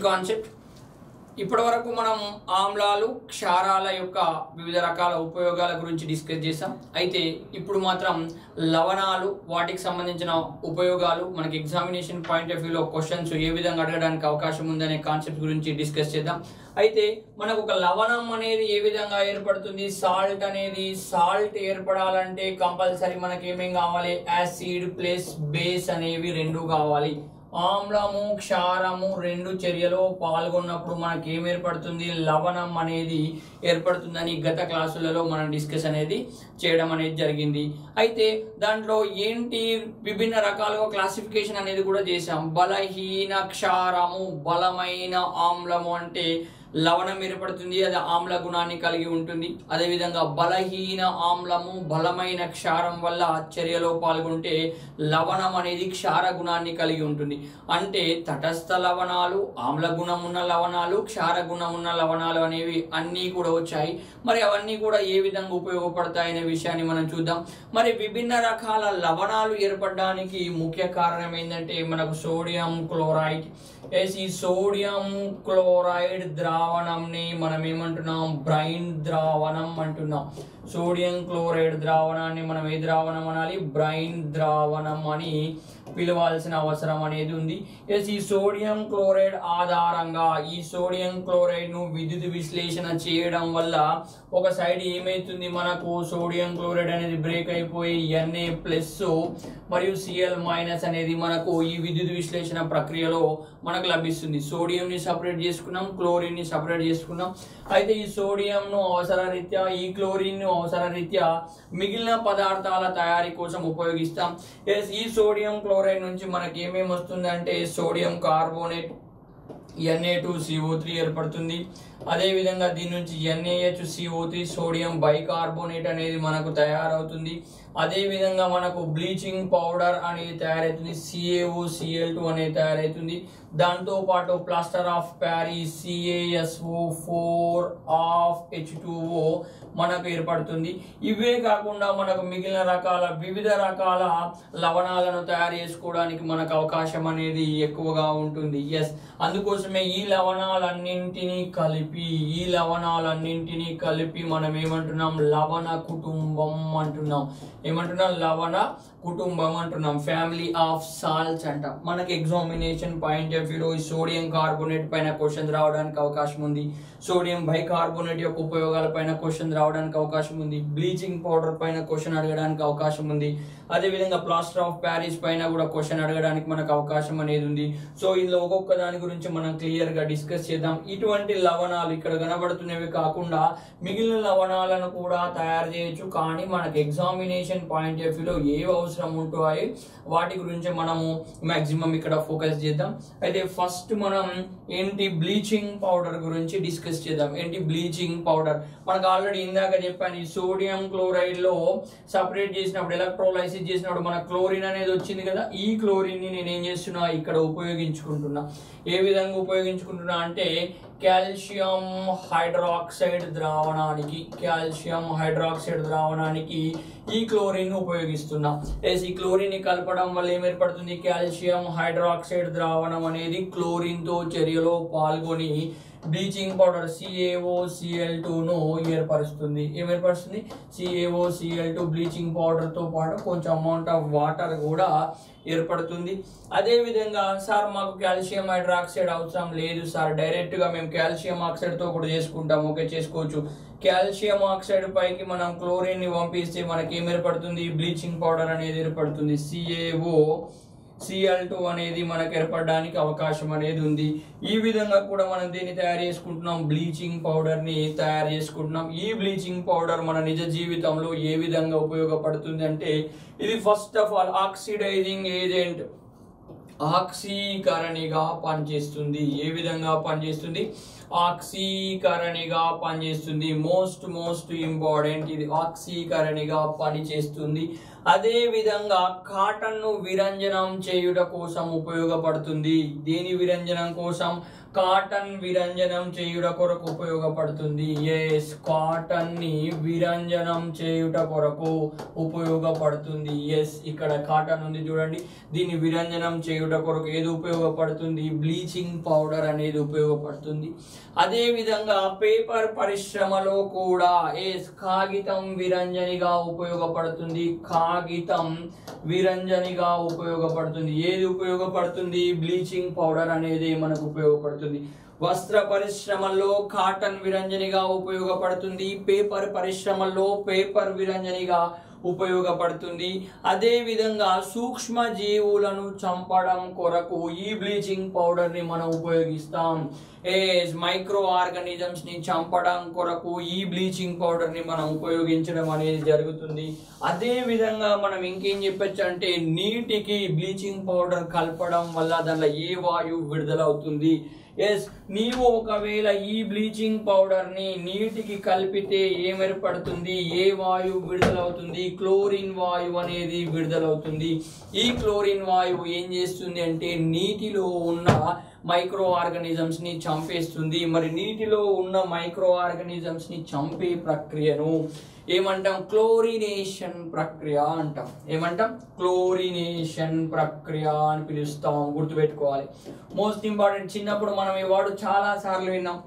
concept ఇప్పటి వరకు మనం ఆమ్లాలు క్షారాల యొక్క వివిధ రకాల ఉపయోగాల గురించి డిస్కస్ చేసాం అయితే ఇప్పుడు మాత్రం లవణాలు వాటికి సంబంధించిన ఉపయోగాలు మనకి ఎగ్జామినేషన్ పాయింట్ ఆఫ్ వ్యూలో క్వశ్చన్స్ ఏ విధంగా అడగడానికి అవకాశం ఉందనే కాన్సెప్ట్ గురించి డిస్కస్ చేద్దాం అయితే మనకు ఒక లవణం అనేది ఏ విధంగా ఏర్పడుతుంది సాల్ట్ అనేది సాల్ట్ ఏర్పడాలంటే కంపల్సరీ మనకి ఏమేం కావాలి యాసిడ్ ప్లస్ బేస్ అనేవి రెండు కావాలి ఆమ్లము క్షారము రెండు చర్యలో పాల్గొన్నప్పుడు మనకి ఏం ఏర్పడుతుంది లవణం అనేది ఏర్పడుతుందని గత క్లాసులలో మనం డిస్కస్ అనేది చేయడం అనేది జరిగింది అయితే దాంట్లో ఏంటి విభిన్న రకాలుగా క్లాసిఫికేషన్ అనేది కూడా చేసాం బలహీన క్షారము బలమైన ఆమ్లము అంటే లవణం ఏర్పడుతుంది అది ఆమ్ల గుణాన్ని కలిగి ఉంటుంది అదేవిధంగా బలహీన ఆమ్లము బలమైన క్షారం వల్ల చర్యలో పాల్గొంటే లవణం అనేది క్షార గుణాన్ని కలిగి ఉంటుంది అంటే తటస్థ లవణాలు ఆమ్ల గుణం ఉన్న లవణాలు క్షార గుణం ఉన్న లవణాలు అనేవి అన్నీ కూడా వచ్చాయి మరి అవన్నీ కూడా ఏ విధంగా ఉపయోగపడతాయనే విషయాన్ని మనం చూద్దాం మరి విభిన్న రకాల లవణాలు ఏర్పడడానికి ముఖ్య కారణం ఏంటంటే మనకు సోడియం క్లోరైడ్ ఎస్ ఈ సోడియం క్లోరైడ్ ద్రావణంని మనం ఏమంటున్నాం బ్రైన్ ద్రావణం అంటున్నాం సోడియం క్లోరైడ్ ద్రావణాన్ని మనం ఏ ద్రావణం అనాలి బ్రైన్ ద్రావణం అని పిలవాల్సిన అవసరం అనేది ఉంది ఎస్ ఈ సోడియం క్లోరైడ్ ఆధారంగా ఈ సోడియం క్లోరైడ్ ను విద్యుత్ విశ్లేషణ చేయడం వల్ల ఒక సైడ్ ఏమైతుంది మనకు సోడియం క్లోరైడ్ అనేది బ్రేక్ అయిపోయి ఎన్ఏ ప్లస్ మరియు సిఎల్ మైనస్ అనేది మనకు ఈ విద్యుత్ విశ్లేషణ ప్రక్రియలో మనకు లభిస్తుంది సోడియం ని సపరేట్ చేసుకున్నాం క్లోరిన్ ని సపరేట్ చేసుకున్నాం అయితే ఈ సోడియం ను అవసర రీత్యా ఈ క్లోరిన్ ను అవసర రీత్యా మిగిలిన పదార్థాల తయారీ కోసం ఉపయోగిస్తాం ఎస్ ఈ సోడియం క్లోరైడ్ నుంచి మనకి ఏమేమి వస్తుంది అంటే sodium carbonate NA two CO three ఏర్పడుతుంది అదేవిధంగా దీని నుంచి NAH CO three sodium bicarbonate అనేది మనకు తయారవుతుంది అదేవిధంగా మనకు బ్లీచింగ్ పౌడర్ అనేది తయారవుతుంది సిఏఓ సిఎల్ టూ అనేది తయారవుతుంది దాంతో పాటు plaster of Paris CASO four of H two O మనకు ఏర్పడుతుంది ఇవే కాకుండా మనకు మిగిలిన రకాల వివిధ రకాల లవణాలను తయారు చేసుకోవడానికి మనకు అవకాశం అనేది ఎక్కువగా ఉంటుంది ఎస్ అందుకోసమే ఈ లవణాలన్నింటినీ కలిపి ఈ లవణాలన్నింటినీ కలిపి మనం ఏమంటున్నాం లవణ కుటుంబం అంటున్నాం ఏమంటున్నాం లవణ కుటుంబం అంటున్నాం ఫ్యామిలీ ఆఫ్ సాల్ట్స్ అంటాం మనకి ఎగ్జామినేషన్ పాయింట్ ఆఫ్ వ్యూలో ఈ సోడియం కార్బోనేట్ పైన క్వశ్చన్ రావడానికి అవకాశం ఉంది సోడియం బైకార్బోనేట్ యొక్క ఉపయోగాల పైన క్వశ్చన్ రావడానికి అవకాశం ఉంది బ్లీచింగ్ పౌడర్ పైన క్వశ్చన్ అడగడానికి అవకాశం ఉంది అదేవిధంగా ప్లాస్టర్ ఆఫ్ ప్యారిస్ పైన కూడా క్వశ్చన్ అడగడానికి మనకు అవకాశం అనేది ఉంది సో ఇందులో ఒక్కొక్క దాని గురించి మనం క్లియర్ గా డిస్కస్ చేద్దాం ఇటువంటి లవణాలు ఇక్కడ కనబడుతున్నవి కాకుండా మిగిలిన లవణాలను కూడా తయారు చేయొచ్చు కానీ మనకు ఎగ్జామినేషన్ పాయింట్ ఆఫ్ వ్యూలో ఏవి అవసరం ఉంటాయి వాటి గురించి మనము మాక్సిమం ఇక్కడ ఫోకస్ చేద్దాం అయితే ఫస్ట్ మనం ఏంటి బ్లీచింగ్ పౌడర్ గురించి డిస్కస్ చేద్దాం ఏంటి బ్లీచింగ్ పౌడర్ మనకు ఆల్రెడీ ఇందాక చెప్పాను ఈ సోడియం క్లోరైడ్ లో సపరేట్ చేసినప్పుడు ఎలక్ట్రోలైసిస్ చేసినప్పుడు మన క్లోరిన్ అనేది వచ్చింది కదా ఈ క్లోరిన్ ని నేను ఏం చేస్తున్నా ఇక్కడ ఉపయోగించుకుంటున్నా ఏ విధంగా ఉపయోగించుకుంటున్నా అంటే కాల్షియం హైడ్రాక్సైడ్ ద్రావణానికి కాల్షియం హైడ్రాక్సైడ్ ద్రావణానికి ఈ క్లోరిన్ ఉపయోగిస్తున్నాం ఎస్ ఈ క్లోరిన్ ని కలపడం వల్ల ఏం ఏర్పడుతుంది కాల్షియం హైడ్రాక్సైడ్ ద్రావణం అనేది క్లోరిన్ తో చర్యలో పాల్గొని బ్లీచింగ్ పౌడర్ సిఏఓ సిఎల్ ను ఏర్పరుస్తుంది ఏం ఏర్పరుస్తుంది CAO CL two bleaching powder తో పాటు కొంచెం అమౌంట్ ఆఫ్ వాటర్ కూడా ఏర్పడుతుంది అదే విధంగా సార్ మాకు కాల్షియం హైడ్రాక్సైడ్ అవసరం లేదు సార్ డైరెక్ట్ గా మేము కాల్షియం ఆక్సైడ్ తో కూడా చేసుకుంటాం ఓకే చేసుకోవచ్చు కాల్షియం ఆక్సైడ్ పైకి మనం క్లోరిన్ ని పంపిస్తే మనకి ఏం ఏర్పడుతుంది బ్లీచింగ్ పౌడర్ అనేది ఏర్పడుతుంది సిఏఓ సిఎల్ టూ అనేది మనకు ఏర్పడడానికి అవకాశం అనేది ఉంది ఈ విధంగా కూడా మనం దీన్ని తయారు చేసుకుంటున్నాం బ్లీచింగ్ పౌడర్ ని తయారు చేసుకుంటున్నాం ఈ బ్లీచింగ్ పౌడర్ మన నిజ జీవితంలో ఏ విధంగా ఉపయోగపడుతుంది అంటే ఇది first of all oxidising agent ఆక్సీకరణిగా పనిచేస్తుంది ఏ విధంగా పనిచేస్తుంది ఆక్సీకరణిగా పనిచేస్తుంది మోస్ట్ మోస్ట్ ఇంపార్టెంట్ ఇది ఆక్సీకరణిగా పనిచేస్తుంది అదే విధంగా కాటన్ ను విరంజనం చేయుట కోసం ఉపయోగపడుతుంది దేని విరంజనం కోసం కాటన్ విరంజనం చేయుట కొరకు ఉపయోగపడుతుంది ఎస్ కాటన్ ని విరంజనం చేయుట కొరకు ఉపయోగపడుతుంది ఎస్ ఇక్కడ కాటన్ ఉంది చూడండి దీన్ని విరంజనం చేయుట కొరకు ఏది ఉపయోగపడుతుంది బ్లీచింగ్ పౌడర్ అనేది ఉపయోగపడుతుంది అదే విధంగా పేపర్ పరిశ్రమలో కూడా ఎస్ కాగితం విరంజనిగా ఉపయోగపడుతుంది కాగితం విరంజనిగా ఉపయోగపడుతుంది ఏది ఉపయోగపడుతుంది బ్లీచింగ్ పౌడర్ అనేది మనకు ఉపయోగపడుతుంది వస్త్ర పరిశ్రమల్లో కాటన్ విరంజనిగా ఉపయోగపడుతుంది పేపర్ పరిశ్రమల్లో పేపర్ విరంజనిగా ఉపయోగపడుతుంది అదే విధంగా సూక్ష్మ జీవులను చంపడం కొరకు ఈ బ్లీచింగ్ పౌడర్ ని మనం ఉపయోగిస్తాం ఏజ్ మైక్రో ఆర్గానిజమ్స్ ని చంపడం కొరకు ఈ బ్లీచింగ్ పౌడర్ ని మనం ఉపయోగించడం అనేది జరుగుతుంది అదే విధంగా మనం ఇంకేం చెప్పొచ్చు అంటే నీటికి బ్లీచింగ్ పౌడర్ కలపడం వల్ల దానిలో ఏ వాయువు విడుదలవుతుంది ఎస్ నీవు ఒకవేళ ఈ బ్లీచింగ్ పౌడర్ ని నీటికి కలిపితే ఏం ఏర్పడుతుంది ఏ వాయువు విడుదలవుతుంది క్లోరిన్ వాయువు అనేది విడుదలవుతుంది ఈ క్లోరిన్ వాయువు ఏం చేస్తుంది అంటే నీటిలో ఉన్న మైక్రో ఆర్గానిజమ్స్ ని చంపేస్తుంది మరి నీటిలో ఉన్న మైక్రో ఆర్గానిజమ్స్ ని చంపే ప్రక్రియను ఏమంటాం క్లోరినేషన్ ప్రక్రియ అంటాం ఏమంటాం క్లోరినేషన్ ప్రక్రియ అని పిలుస్తాం గుర్తుపెట్టుకోవాలి మోస్ట్ ఇంపార్టెంట్ చిన్నప్పుడు మనం ఈ వాడు చాలా సార్లు విన్నాం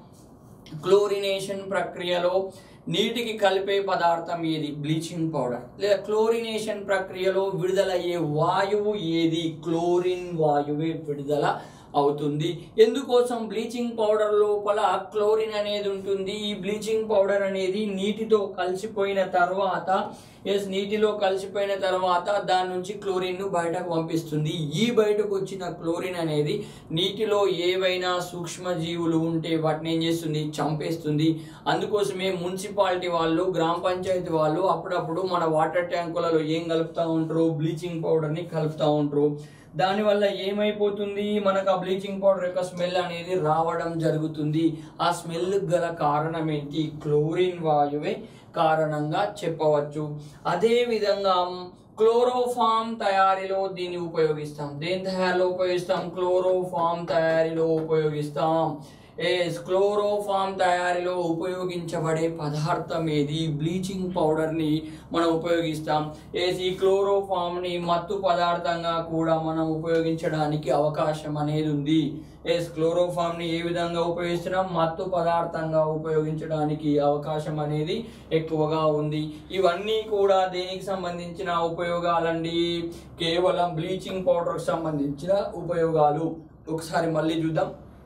క్లోరినేషన్ ప్రక్రియలో నీటికి కలిపే పదార్థం ఏది బ్లీచింగ్ పౌడర్ లేదా క్లోరినేషన్ ప్రక్రియలో విడుదలయ్యే వాయువు ఏది క్లోరిన్ వాయువే విడుదల అవుతుంది ఎందుకోసం బ్లీచింగ్ పౌడర్ లోపల క్లోరిన్ అనేది ఉంటుంది ఈ బ్లీచింగ్ పౌడర్ అనేది నీటితో కలిసిపోయిన తర్వాత ఎస్ నీటిలో కలిసిపోయిన తర్వాత దాని నుంచి క్లోరిన్ ను బయటకు పంపిస్తుంది ఈ బయటకు వచ్చిన క్లోరిన్ అనేది నీటిలో ఏవైనా సూక్ష్మ జీవులు ఉంటే వాటిని ఏం చేస్తుంది చంపేస్తుంది అందుకోసమే మున్సిపాలిటీ వాళ్ళు గ్రామ పంచాయతీ వాళ్ళు అప్పుడప్పుడు మన వాటర్ ట్యాంకులలో ఏం కలుపుతూ ఉంటారు బ్లీచింగ్ పౌడర్ ని కలుపుతూ ఉంటారు దానివల్ల ఏమైపోతుంది మనకు ఆ బ్లీచింగ్ పౌడర్ యొక్క స్మెల్ అనేది రావడం జరుగుతుంది ఆ స్మెల్ గల కారణం ఏంటి క్లోరిన్ వాయువే కారణంగా చెప్పవచ్చు అదే విధంగా క్లోరోఫామ్ తయారీలో దీన్ని ఉపయోగిస్తాం దేని తయారీలో ఉపయోగిస్తాం క్లోరోఫామ్ తయారీలో ఉపయోగిస్తాం ఎస్ క్లోరోఫామ్ తయారీలో ఉపయోగించబడే పదార్థం ఏది బ్లీచింగ్ పౌడర్ ని మనం ఉపయోగిస్తాం ఎస్ ఈ క్లోరోఫామ్ ని మత్తు పదార్థంగా కూడా మనం ఉపయోగించడానికి అవకాశం అనేది ఉంది ఎస్ క్లోరోఫామ్ ని ఏ విధంగా ఉపయోగిస్తున్నాం మత్తు పదార్థంగా ఉపయోగించడానికి అవకాశం అనేది ఎక్కువగా ఉంది ఇవన్నీ కూడా దేనికి సంబంధించిన ఉపయోగాలండి కేవలం బ్లీచింగ్ పౌడర్కి సంబంధించిన ఉపయోగాలు ఒకసారి మళ్ళీ చూద్దాం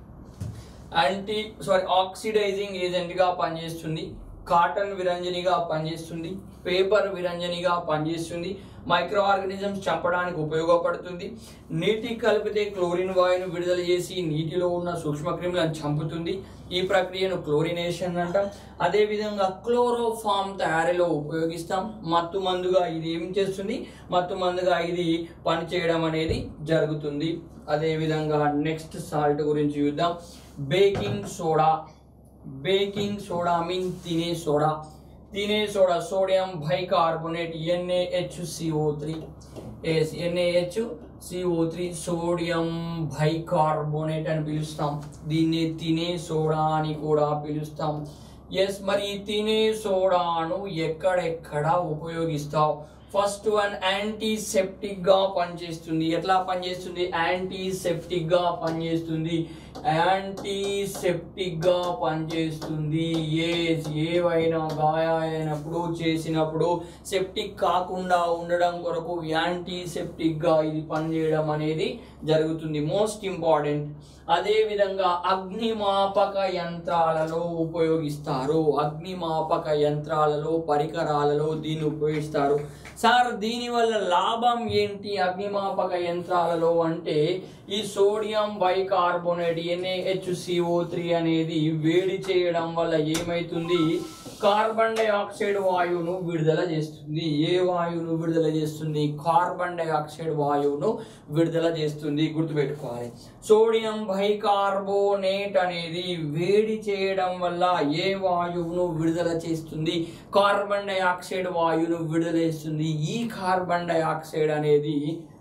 యాంటీ సారీ ఆక్సిడైజింగ్ ఏజెంట్గా పనిచేస్తుంది కాటన్ విరంజనిగా పనిచేస్తుంది పేపర్ విరంజనిగా పనిచేస్తుంది మైక్రో ఆర్గానిజమ్స్ చంపడానికి ఉపయోగపడుతుంది నీటి కలిపితే క్లోరిన్ వాయువును విడుదల చేసి నీటిలో ఉన్న సూక్ష్మక్రిములను చంపుతుంది ఈ ప్రక్రియను క్లోరినేషన్ అంటాం అదేవిధంగా క్లోరోఫామ్ తయారీలో ఉపయోగిస్తాం మత్తు మందుగా ఇది ఏం చేస్తుంది మత్తు మందుగా ఇది పనిచేయడం అనేది జరుగుతుంది అదేవిధంగా నెక్స్ట్ సాల్ట్ గురించి చూద్దాం baking soda baking soda mean తినే సోడా తినే soda sodium bicarbonate NAHCO three yes NAH CO three sodium bicarbonate అని పిలుస్తాం దీన్ని తినే సోడా అని కూడా పిలుస్తాం ఎస్ మరి ఈ తినే సోడాను ఎక్కడెక్కడ ఉపయోగిస్తావు ఫస్ట్ వన్ యాంటీసెప్టిక్ గా పనిచేస్తుంది ఎట్లా పనిచేస్తుంది యాంటీసెప్టిక్ గా పనిచేస్తుంది యాంటీసెప్టిక్ గా పనిచేస్తుంది ఏ ఏవైనా గాయాలైనప్పుడు చేసినప్పుడు సెప్టిక్ కాకుండా ఉండడం కొరకు యాంటీసెప్టిక్ గా ఇది పనిచేయడం అనేది జరుగుతుంది మోస్ట్ ఇంపార్టెంట్ అదే విధంగా అగ్నిమాపక యంత్రాలలో ఉపయోగిస్తారు అగ్నిమాపక యంత్రాలలో పరికరాలలో దీన్ని ఉపయోగిస్తారు సార్ దీనివల్ల లాభం ఏంటి అగ్నిమాపక యంత్రాలలో అంటే ఈ సోడియం బైకార్బోనేట్ ఎన్ఏహెచ్సిఓ త్రీ అనేది వేడి చేయడం వల్ల ఏమైతుంది కార్బన్ డైఆక్సైడ్ వాయువును విడుదల చేస్తుంది ఏ వాయువును విడుదల చేస్తుంది కార్బన్ డైఆక్సైడ్ వాయువును విడుదల చేస్తుంది గుర్తుపెట్టుకోవాలి సోడియం బైకార్బోనేట్ అనేది వేడి చేయడం వల్ల ఏ వాయువును విడుదల చేస్తుంది కార్బన్ డైఆక్సైడ్ వాయువును విడుదల చేస్తుంది ఈ కార్బన్ డైఆక్సైడ్ అనేది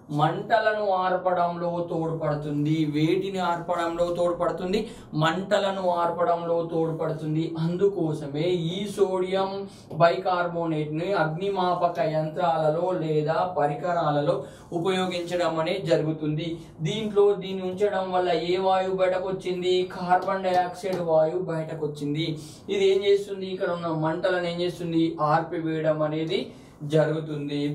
మంటలను ఆర్పడంలో తోడ్పడుతుంది వేటిని ఆర్పడంలో తోడ్పడుతుంది మంటలను ఆర్పడంలో తోడ్పడుతుంది అందుకోసమే ఈ సోడియం బైకార్బోనేట్ని అగ్నిమాపక యంత్రాలలో లేదా పరికరాలలో ఉపయోగించడం అనేది జరుగుతుంది దీంట్లో దీన్ని ఉంచడం వల్ల ఏ వాయువు బయటకు వచ్చింది కార్బన్ డైఆక్సైడ్ వాయువు బయటకు వచ్చింది ఇది ఏం చేస్తుంది ఇక్కడ ఉన్న మంటలను ఏం చేస్తుంది ఆర్పివేయడం అనేది జరుగుతుంది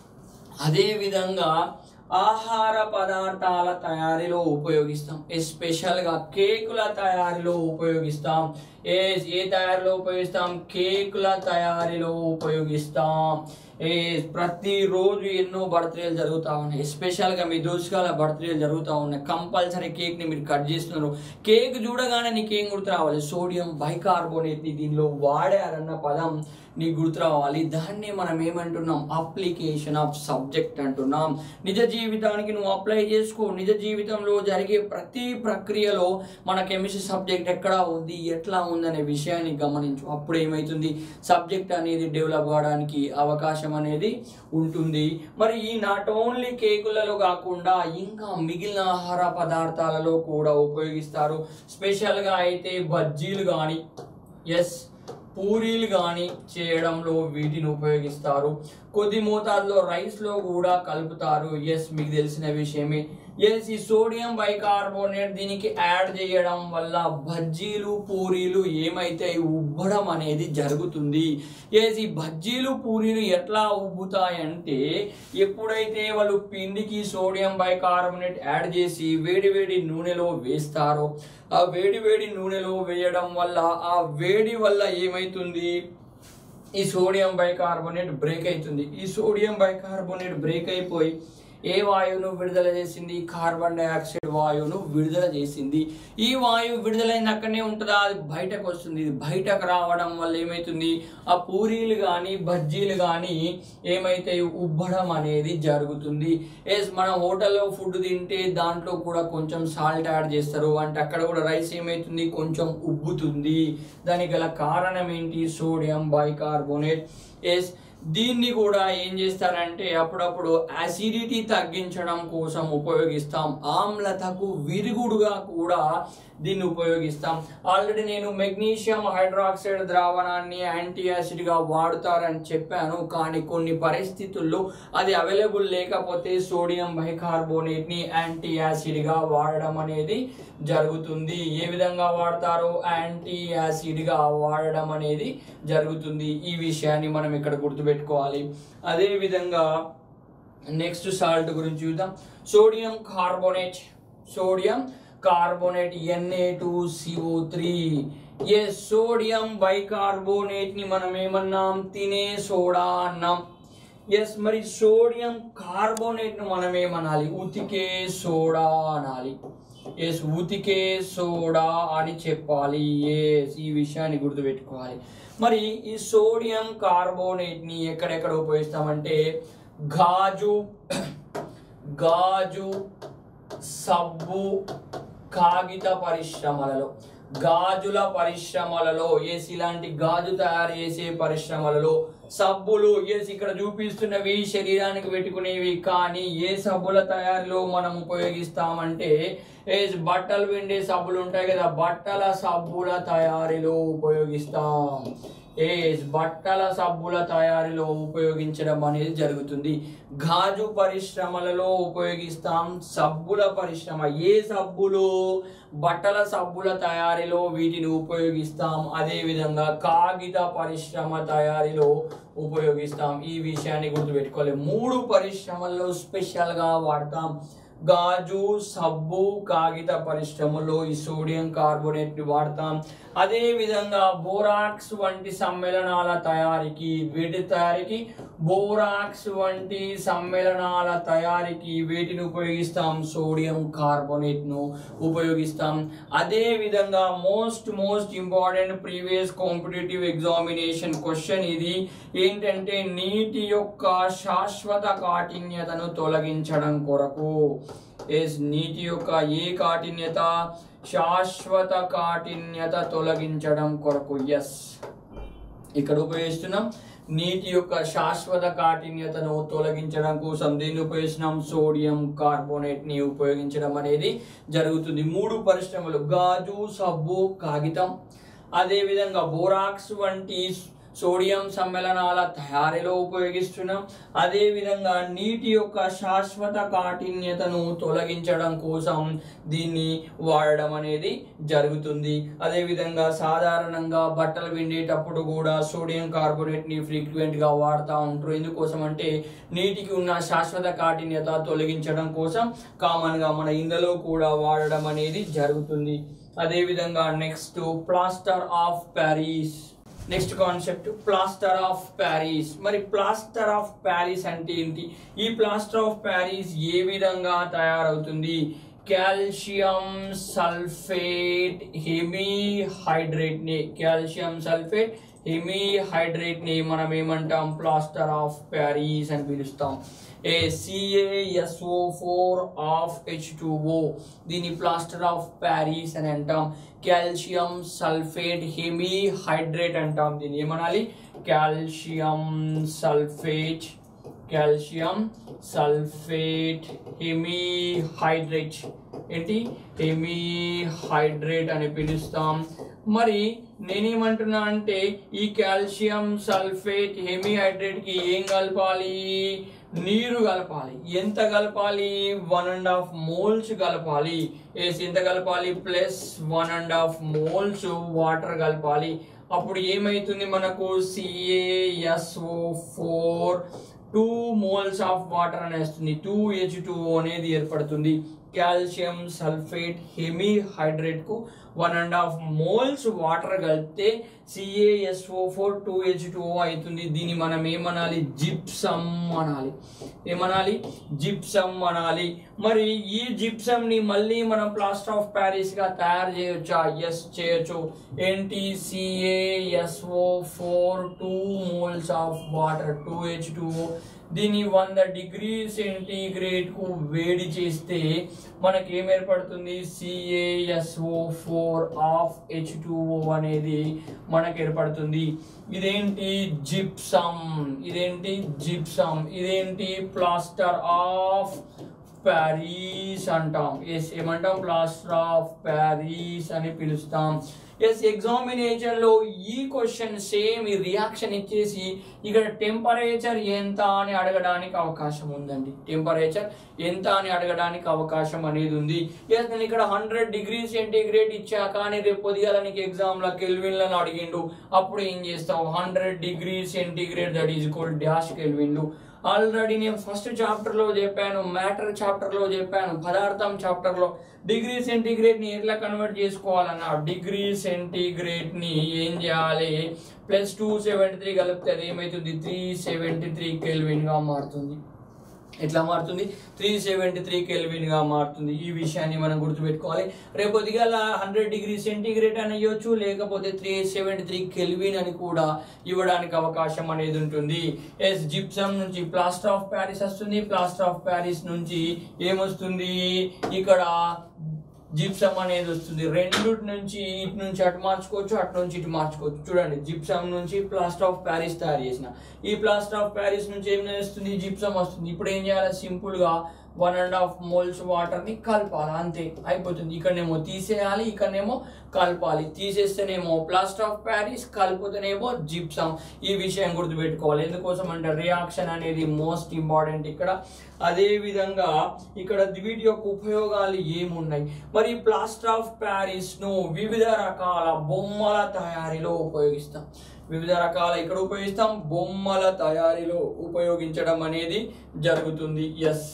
అదే విధంగా ఆహార పదార్థాల తయారీలో ఉపయోగిస్తాం ఎస్పెషల్గా కేకుల తయారీలో ఉపయోగిస్తాం ఏ ఏ తయారీలో ఉపయోగిస్తాం కేకుల తయారీలో ఉపయోగిస్తాం ఏ ప్రతిరోజు ఎన్నో బర్త్డేలు జరుగుతూ ఉన్నాయి ఎస్పెషల్గా మీ దోషకాల బర్త్డేలు జరుగుతూ ఉన్నాయి కంపల్సరీ కేక్ని మీరు కట్ చేస్తున్నారు కేక్ చూడగానే నీకేం గుర్తు రావాలి సోడియం బైకార్బోనేట్ని దీనిలో వాడారన్న పదం నీకు గుర్తు రావాలి దాన్ని మనం ఏమంటున్నాం అప్లికేషన్ ఆఫ్ సబ్జెక్ట్ అంటున్నాం నిజ జీవితానికి నువ్వు అప్లై చేసుకో నిజ జీవితంలో జరిగే ప్రతి ప్రక్రియలో మన కెమిస్ట్రీ సబ్జెక్ట్ ఎక్కడ ఉంది ఎట్లా ఉందనే విషయాన్ని గమనించు అప్పుడు ఏమవుతుంది సబ్జెక్ట్ అనేది డెవలప్ కావడానికి అవకాశం అనేది ఉంటుంది మరి ఈ నాట్ ఓన్లీ కేకులలో కాకుండా ఇంకా మిగిలిన ఆహార పదార్థాలలో కూడా ఉపయోగిస్తారు స్పెషల్గా అయితే బజ్జీలు కానీ ఎస్ పూరీలు కానీ చేయడంలో వీటిని ఉపయోగిస్తారు కొద్ది మోతాదులో రైస్లో కూడా కలుపుతారు ఎస్ మీకు తెలిసిన విషయమే ఎస్ ఈ సోడియం బైకార్బోనేట్ దీనికి యాడ్ చేయడం వల్ల బజ్జీలు పూరీలు ఏమైతే ఉబ్బడం అనేది జరుగుతుంది ఎస్ ఈ బజ్జీలు పూరీలు ఎట్లా ఉబ్బుతాయంటే ఎప్పుడైతే వాళ్ళు పిండికి సోడియం బైకార్బోనేట్ యాడ్ చేసి వేడి వేడి నూనెలో వేస్తారో ఆ వేడి వేడి నూనెలో వేయడం వల్ల ఆ వేడి వల్ల ఏమైతుంది ఈ సోడియం బైకార్బోనేట్ బ్రేక్ అవుతుంది ఈ సోడియం బైకార్బోనేట్ బ్రేక్ అయిపోయి ఏ వాయువును విడుదల చేసింది కార్బన్ డైఆక్సైడ్ వాయువును విడుదల చేసింది ఈ వాయువు విడుదలైన అక్కడనే ఉంటుందా అది బయటకు వస్తుంది ఇది బయటకు రావడం వల్ల ఏమవుతుంది ఆ పూరీలు కానీ బజ్జీలు కానీ ఏమైతే ఉబ్బడం అనేది జరుగుతుంది ఎస్ మన హోటల్లో ఫుడ్ తింటే దాంట్లో కూడా కొంచెం సాల్ట్ యాడ్ చేస్తారు అంటే అక్కడ కూడా రైస్ ఏమవుతుంది కొంచెం ఉబ్బుతుంది దానికి గల కారణం ఏంటి సోడియం బైకార్బోనేట్ ఎస్ దీన్ని కూడా ఏం చేస్తారంటే అప్పుడప్పుడు యాసిడిటీ తగ్గించడం కోసం ఉపయోగిస్తాం ఆమ్లతకు విరుగుడుగా కూడా దీన్ని ఉపయోగిస్తాం ఆల్రెడీ నేను మెగ్నీషియం హైడ్రాక్సైడ్ ద్రావణాన్ని యాంటీ యాసిడ్గా వాడుతారని చెప్పాను కానీ కొన్ని పరిస్థితుల్లో అది అవైలబుల్ లేకపోతే సోడియం బైకార్బోనేట్ని యాంటీ యాసిడ్గా వాడడం అనేది జరుగుతుంది ఏ విధంగా వాడతారో యాంటీ యాసిడ్గా వాడడం అనేది జరుగుతుంది ఈ విషయాన్ని మనం ఇక్కడ గుర్తుపెట్టుకోవాలి అదే విధంగా నెక్స్ట్ సాల్ట్ గురించి చూద్దాం sodium carbonate sodium carbonate NA two CO three yes sodium bicarbonate ని మనం ఏమన్నాం తినే సోడా అన్నాం ఎస్ మరి సోడియం కార్బోనేట్ ను మనం ఏమనాలి ఉతికే సోడా అనాలి ఎస్ ఉతికే సోడా అని చెప్పాలి ఎస్ ఈ విషయాన్ని గుర్తుపెట్టుకోవాలి మరి ఈ సోడియం కార్బోనేట్ ని ఎక్కడెక్కడ ఉపయోగిస్తామంటే గాజు గాజు సబ్బు కాగిత పరిశ్రమలలో గాజుల పరిశ్రమలలో ఎస్ ఇలాంటి గాజు తయారు చేసే పరిశ్రమలలో సబ్బులు ఎస్ ఇక్కడ చూపిస్తున్నవి శరీరానికి పెట్టుకునేవి కానీ ఏ సబ్బుల తయారీలో మనం ఉపయోగిస్తామంటే ఎస్ బట్టలు పిండే సబ్బులు ఉంటాయి కదా బట్టల సబ్బుల తయారీలో ఉపయోగిస్తాం ఏస్ బట్టల సబ్బుల తయారీలో ఉపయోగించడం అనేది జరుగుతుంది గాజు పరిశ్రమలలో ఉపయోగిస్తాం సబ్బుల పరిశ్రమ ఏ సబ్బులు బట్టల సబ్బుల తయారీలో వీటిని ఉపయోగిస్తాం అదే విధంగా కాగిత పరిశ్రమ తయారీలో ఉపయోగిస్తాం ఈ విషయాన్ని గుర్తుపెట్టుకోవాలి మూడు పరిశ్రమల్లో స్పెషల్గా వాడతాం గాజు సబ్బు కాగిత పరిశ్రమలో ఈ సోడియం కార్బోనేట్ ని వాడతాం అదే విధంగా బోరాక్స్ వంటి సమ్మేళనాల తయారీకి వీటి తయారీకి బోరాక్స్ వంటి సమ్మేళనాల తయారీకి వీటిని ఉపయోగిస్తాం సోడియం కార్బోనేట్ ను ఉపయోగిస్తాం అదే విధంగా most most important previous competitive examination question ఇది ఏంటంటే నీటి యొక్క శాశ్వత కాఠిన్యతను తొలగించడం కొరకు ఎస్ నీటి యొక్క ఏ కాఠిన్యత శాశ్వత కాఠిన్యత తొలగించడం కొరకు ఎస్ ఇక్కడ ఉపయోగిస్తున్నాం నీటి యొక్క శాశ్వత కాఠిన్యతను తొలగించడం కోసం దీన్ని ఉపయోగించినాం సోడియం కార్బోనేట్ ని ఉపయోగించడం అనేది జరుగుతుంది మూడు పరిశ్రమలు గాజు సబ్బు కాగితం అదేవిధంగా బోరాక్స్ వంటి సోడియం సమ్మేళనాల తయారీలో ఉపయోగిస్తున్నాం అదేవిధంగా నీటి యొక్క శాశ్వత కాఠిన్యతను తొలగించడం కోసం దీన్ని వాడడం అనేది జరుగుతుంది అదేవిధంగా సాధారణంగా బట్టలు పిండేటప్పుడు కూడా సోడియం కార్బోనేట్ని ఫ్రీక్వెంట్గా వాడుతూ ఉంటారు ఎందుకోసం అంటే నీటికి ఉన్న శాశ్వత కాఠిన్యత తొలగించడం కోసం కామన్గా మన ఇందులో కూడా వాడడం అనేది జరుగుతుంది అదేవిధంగా next plaster of Paris next concept plaster of Paris మరి ప్లాస్టర్ ఆఫ్ ప్యారిస్ అంటే ఏంటి ఈ ప్లాస్టర్ ఆఫ్ ప్యారిస్ ఏ విధంగా తయారవుతుంది కాల్షియం సల్ఫేట్ హెమీ హైడ్రేట్ ని కాల్షియం సల్ఫేట్ హెమీ హైడ్రేట్ ని మనం ఏమంటాం ప్లాస్టర్ ఆఫ్ ప్యారిస్ అని పిలుస్తాం ఏ CASO four of H two O దీని ప్లాస్టర్ ఆఫ్ ప్యారిస్ అని అంటాం కాల్షియం సల్ఫేట్ హెమీ హైడ్రేట్ అంటాం దీన్ని ఏమనాలి calcium sulphate calcium sulphate hemihydrate ఏంటి హెమీ హైడ్రేట్ అని పిలుస్తాం మరి నేనేమంటున్నా అంటే ఈ కాల్షియం సల్ఫేట్ హెమీ హైడ్రేట్ కి ఏం కలపాలి నీరు కలపాలి ఎంత కలపాలి వన్ అండ్ హాఫ్ మోల్స్ కలపాలి ఎస్ ఎంత కలపాలి plus one and half moles water కలపాలి అప్పుడు ఏమైతుంది మనకు CASO four two moles of water అని వస్తుంది టూ హెచ్ టూ అనేది ఏర్పడుతుంది కాల్షియం సల్ఫేట్ హెమీ హైడ్రేట్ కు one and half moles water కలిపితే CASO four two H two అవుతుంది దీన్ని మనం ఏమనాలి జిప్సమ్ అనాలి ఏమనాలి జిప్సమ్ అనాలి మరి ఈ జిప్సమ్ ని మళ్ళీ మనం ప్లాస్టర్ ఆఫ్ ప్యారిస్ గా తయారు చేయొచ్చా ఎస్ చేయొచ్చు ఏంటి CASO four two moles of water two H two దీన్ని వంద డిగ్రీ సెంటీగ్రేడ్ కు వేడి చేస్తే మనకి ఏం ఏర్పడుతుంది సిఏఎస్ఓ ఫోర్ ఆఫ్ హెచ్ అనేది మనకు ఏర్పడుతుంది ఇదేంటి జిప్సమ్ ఇదేంటి జిప్సమ్ ఇదేంటి ప్లాస్టర్ ఆఫ్ ప్యారిస్ అంటాం ఎస్ ఏమంటాం ప్లాస్టర్ ఆఫ్ ప్యారిస్ అని పిలుస్తాం ఎస్ ఎగ్జామినేషన్ లో ఈ క్వశ్చన్ సేమ్ ఈ రియాక్షన్ ఇచ్చేసి ఇక్కడ టెంపరేచర్ ఎంత అని అడగడానికి అవకాశం ఉందండి టెంపరేచర్ ఎంత అని అడగడానికి అవకాశం అనేది ఉంది ఎస్ నేను ఇక్కడ హండ్రెడ్ డిగ్రీ సెంటీగ్రేడ్ ఇచ్చా కానీ రేపు పొద్దుగాల నీకు ఎగ్జామ్ లో కెల్విన్లను అడిగిండు అప్పుడు ఏం చేస్తావు hundred degree centigrade that is equal dash కెల్విన్లు ఆల్రెడీ నేను ఫస్ట్ చాప్టర్ లో చెప్పాను మ్యాటర్ చాప్టర్ లో చెప్పాను పదార్థం చాప్టర్ లో డిగ్రీ సెంటీగ్రేడ్ ని ఎట్లా కన్వర్ట్ చేసుకోవాలన్న డిగ్రీ సెంటీగ్రేడ్ ని ఏం చేయాలి ప్లస్ టూ సెవెంటీ త్రీ కలిపితే అది ఏమైతుంది త్రీ సెవెంటీ త్రీ కెల్విన్ గా మారుతుంది ఎట్లా మారుతుంది త్రీ సెవెంటీ త్రీ కెల్విన్ గా మారుతుంది ఈ విషయాన్ని మనం గుర్తుపెట్టుకోవాలి రేపు దిగాల హండ్రెడ్ డిగ్రీ సెంటీగ్రేడ్ అని ఇవ్వచ్చు లేకపోతే త్రీ సెవెంటీ త్రీ కెల్విన్ అని కూడా ఇవ్వడానికి అవకాశం అనేది ఉంటుంది ఎస్ జిప్సమ్ నుంచి ప్లాస్టర్ ఆఫ్ ప్యారిస్ వస్తుంది ప్లాస్టర్ ఆఫ్ ప్యారిస్ నుంచి ఏమొస్తుంది ఇక్కడ జిప్సమ్ అనేది వస్తుంది రెండు నుంచి ఇటు నుంచి అటు మార్చుకోవచ్చు అటు నుంచి ఇటు మార్చుకోవచ్చు చూడండి జిప్సమ్ నుంచి ప్లాస్టర్ ఆఫ్ ప్యారిస్ తయారు చేసిన ఈ ప్లాస్టర్ ఆఫ్ ప్యారిస్ నుంచి ఏం వస్తుంది జిప్సమ్ వస్తుంది ఇప్పుడు ఏం చేయాలి సింపుల్ గా one and half moles water ని కలపాలి అంతే అయిపోతుంది ఇక్కడనేమో తీసేయాలి ఇక్కడనేమో కలపాలి తీసేస్తేనేమో ప్లాస్టర్ ఆఫ్ ప్యారిస్ కలిపితేనేమో జిప్సమ్ ఈ విషయం గుర్తుపెట్టుకోవాలి ఎందుకోసం అంటే రియాక్షన్ అనేది మోస్ట్ ఇంపార్టెంట్ ఇక్కడ అదే విధంగా ఇక్కడ వీటి యొక్క ఉపయోగాలు ఏమున్నాయి మరి ప్లాస్టర్ ఆఫ్ ప్యారిస్ ను వివిధ రకాల బొమ్మల తయారీలో ఉపయోగిస్తాం వివిధ రకాల ఇక్కడ ఉపయోగిస్తాం బొమ్మల తయారీలో ఉపయోగించడం అనేది జరుగుతుంది ఎస్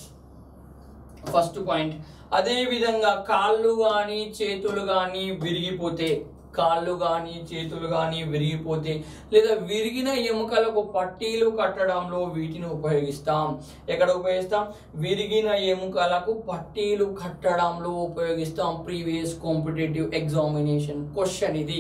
ఫస్ట్ పాయింట్ అదే విధంగా కాళ్ళు కానీ చేతులు కానీ విరిగిపోతే కాళ్ళు కానీ చేతులు కానీ విరిగిపోతే లేదా విరిగిన ఎముకలకు పట్టీలు కట్టడంలో వీటిని ఉపయోగిస్తాం ఎక్కడ ఉపయోగిస్తాం విరిగిన ఎముకలకు పట్టీలు కట్టడంలో ఉపయోగిస్తాం ప్రీవియస్ కాంపిటేటివ్ ఎగ్జామినేషన్ క్వశ్చన్ ఇది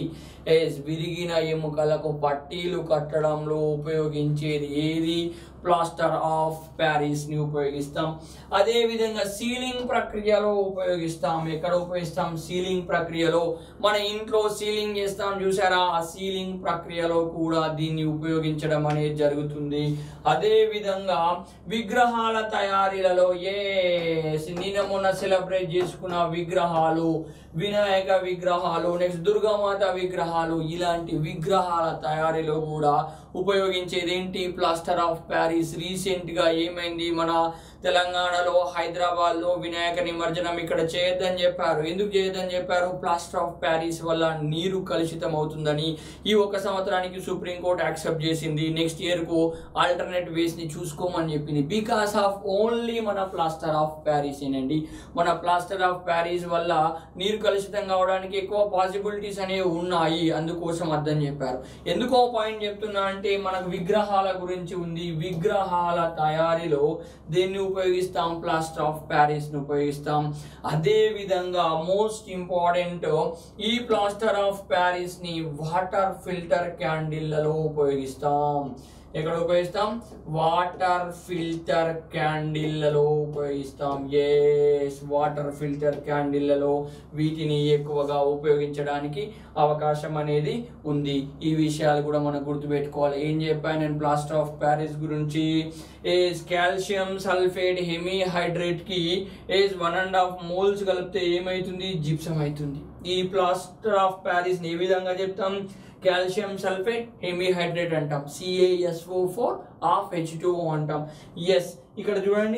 ఎస్ విరిగిన ఎముకలకు పట్టీలు కట్టడంలో ఉపయోగించేది ఏది ప్లాస్టర్ ఆఫ్ ప్యారిస్ ని ఉపయోగిస్తాం అదే విధంగా సీలింగ్ ప్రక్రియలో ఉపయోగిస్తాం ఎక్కడ ఉపయోగిస్తాం సీలింగ్ ప్రక్రియలో మన ఇంట్లో సీలింగ్ చేస్తాం చూసారా ఆ సీలింగ్ ప్రక్రియలో కూడా దీన్ని ఉపయోగించడం అనేది జరుగుతుంది అదే విధంగా విగ్రహాల తయారీలలో ఏ నిన్న మొన్న సెలబ్రేట్ చేసుకున్న విగ్రహాలు వినాయక విగ్రహాలు నెక్స్ట్ దుర్గామాత విగ్రహాలు ఇలాంటి విగ్రహాల తయారీలో కూడా ఉపయోగించేది ఏంటి ప్లాస్టర్ ఆఫ్ ప్యారిస్ రీసెంట్ గా ఏమైంది మన తెలంగాణలో హైదరాబాద్ లో వినాయక నిమజ్జనం ఇక్కడ చేయొద్దని చెప్పారు ఎందుకు చేయొద్దని చెప్పారు ప్లాస్టర్ ఆఫ్ ప్యారిస్ వల్ల నీరు కలుషితం అవుతుందని ఈ ఒక సంవత్సరానికి సుప్రీంకోర్టు యాక్సెప్ట్ చేసింది నెక్స్ట్ ఇయర్ కు ఆల్టర్నేట్ వేస్ ని చూసుకోమని చెప్పింది బికాస్ ఆఫ్ ఓన్లీ మన ప్లాస్టర్ ఆఫ్ ప్యారిస్ ఏనండి మన ప్లాస్టర్ ఆఫ్ ప్యారిస్ వల్ల నీరు కలుషితం కావడానికి ఎక్కువ పాసిబిలిటీస్ అనేవి ఉన్నాయి అందుకోసం అర్థం చెప్పారు ఎందుకో పాయింట్ చెప్తున్నా అంటే మనకు విగ్రహాల గురించి ఉంది విగ్రహాల తయారీలో దేన్ని ఉపయోగిస్తాం ప్లాస్టర్ ఆఫ్ ప్యారిస్ ని ఉపయోగిస్తాం అదే విధంగా మోస్ట్ ఇంపార్టెంట్ ఈ ప్లాస్టర్ ఆఫ్ ప్యారిస్ ని వాటర్ ఫిల్టర్ క్యాండిల్లలో ఉపయోగిస్తాం ఎక్కడ ఉపయోగిస్తాం వాటర్ ఫిల్టర్ క్యాండిల్లలో ఉపయోగిస్తాం ఎస్ వాటర్ ఫిల్టర్ క్యాండిల్లలో వీటిని ఎక్కువగా ఉపయోగించడానికి అవకాశం అనేది ఉంది ఈ విషయాలు కూడా మనం గుర్తుపెట్టుకోవాలి ఏం చెప్పాను నేను ప్లాస్టర్ ఆఫ్ ప్యారిస్ గురించి as calcium sulphate hemihydrate కి as one and half moles కలిపితే ఏమైతుంది జిప్సం అవుతుంది ఈ ప్లాస్టర్ ఆఫ్ ప్యారిస్ ఏ విధంగా చెప్తాం కాల్షియం సల్ఫేట్ హెమీహైడ్రేట్ అంటాం CASO four of H two అంటాం ఎస్ ఇక్కడ చూడండి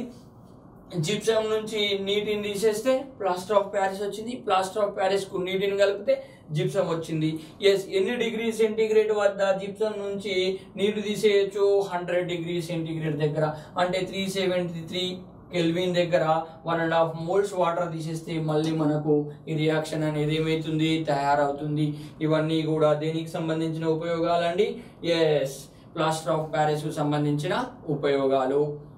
జిప్సం నుంచి నీటిని తీసేస్తే ప్లాస్టర్ ఆఫ్ ప్యారిస్ వచ్చింది ప్లాస్టర్ ఆఫ్ ప్యారిస్ కు నీటిని కలిపితే జిప్సం వచ్చింది ఎస్ ఎన్ని డిగ్రీ సెంటీగ్రేడ్ వద్ద జిప్సం నుంచి నీరు తీసేయచ్చు హండ్రెడ్ డిగ్రీ సెంటీగ్రేడ్ దగ్గర అంటే త్రీ సెవెంటీ త్రీ కెల్విన్ దగ్గర one and half moles water తీసేస్తే మళ్ళీ మనకు ఈ రియాక్షన్ అనేది ఏమవుతుంది తయారవుతుంది ఇవన్నీ కూడా దేనికి సంబంధించిన ఉపయోగాలండి ఎస్ ప్లాస్టర్ ఆఫ్ ప్యారిస్ కు సంబంధించిన ఉపయోగాలు